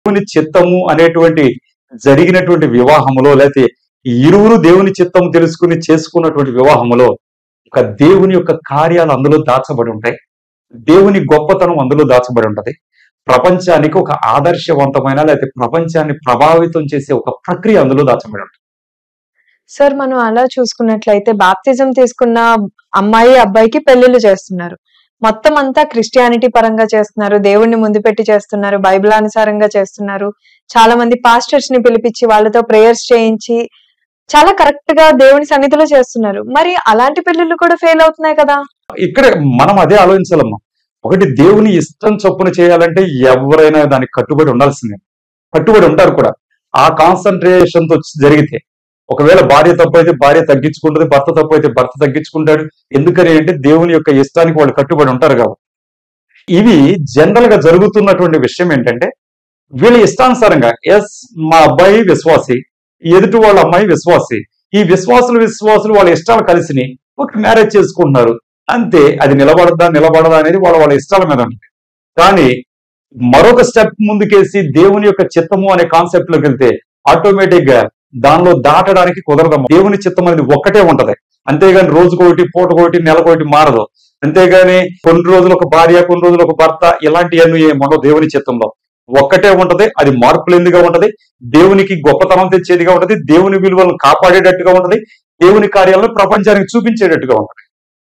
దేవుని చిత్తము అనేటువంటి జరిగినటువంటి వివాహములో లేకపోతే ఇరువురు దేవుని చిత్తము తెలుసుకుని చేసుకున్నటువంటి వివాహములో ఒక దేవుని యొక్క కార్యాలు అందులో దాచబడి ఉంటాయి దేవుని గొప్పతనం అందులో దాచబడి ఉంటది ప్రపంచానికి ఒక ఆదర్శవంతమైన లేకపోతే ప్రపంచాన్ని ప్రభావితం చేసే ఒక ప్రక్రియ అందులో దాచబడి ఉంటుంది సార్ మనం అలా చూసుకున్నట్లయితే బాప్తిజం తీసుకున్న అమ్మాయి అబ్బాయికి పెళ్లిళ్ళు చేస్తున్నారు మొత్తం అంతా క్రిస్టియానిటీ పరంగా చేస్తున్నారు దేవుణ్ణి ముందు పెట్టి చేస్తున్నారు బైబిల్ అనుసారంగా చేస్తున్నారు చాలా మంది పాస్టర్స్ ని పిలిపించి వాళ్ళతో ప్రేయర్స్ చేయించి చాలా కరెక్ట్ గా దేవుని సన్నిధిలో చేస్తున్నారు మరి అలాంటి పెళ్లిళ్ళు కూడా ఫెయిల్ అవుతున్నాయి కదా ఇక్కడ మనం అదే ఆలోచించాలమ్మా ఒకటి దేవుని ఇష్టం చొప్పున చేయాలంటే ఎవరైనా దానికి కట్టుబడి ఉండాల్సిందే కట్టుబడి ఉంటారు కూడా ఆ కాన్సన్ట్రేషన్ తో జరిగితే ఒకవేళ భార్య తప్పు అయితే భార్య తగ్గించుకుంటుంది భర్త తప్పు అయితే భర్త తగ్గించుకుంటాడు ఎందుకని అంటే దేవుని యొక్క ఇష్టానికి వాళ్ళు కట్టుబడి ఉంటారు కాబట్టి ఇవి జనరల్ గా జరుగుతున్నటువంటి విషయం ఏంటంటే వీళ్ళ ఇష్టానుసారంగా ఎస్ మా అబ్బాయి విశ్వాసి ఎదుటి వాళ్ళ అమ్మాయి విశ్వాసి ఈ విశ్వాసులు విశ్వాసులు వాళ్ళ ఇష్టాలు కలిసిని ఒక మ్యారేజ్ చేసుకుంటున్నారు అంతే అది నిలబడదా నిలబడదా అనేది వాళ్ళ వాళ్ళ ఇష్టాల మీద ఉంటుంది కానీ మరొక స్టెప్ ముందుకేసి దేవుని యొక్క చిత్తము అనే కాన్సెప్ట్ లోకి వెళ్తే ఆటోమేటిక్ గా దానిలో దాటడానికి కుదరదమ్మా దేవుని చిత్తం అనేది ఒక్కటే ఉంటది అంతేగాని రోజుకొకటి పూటకొకటి నెలకొకటి మారదు అంతేగాని కొన్ని రోజులు ఒక భార్య కొన్ని రోజులు ఒక భర్త ఇలాంటివన్నీ ఏమో దేవుని చిత్తంలో ఒక్కటే ఉంటది అది మార్పులేందిగా ఉంటది దేవునికి గొప్పతనం తెచ్చేదిగా ఉంటది దేవుని విలువలను కాపాడేటట్టుగా ఉంటది దేవుని కార్యాలను ప్రపంచానికి చూపించేటట్టుగా ఉంటది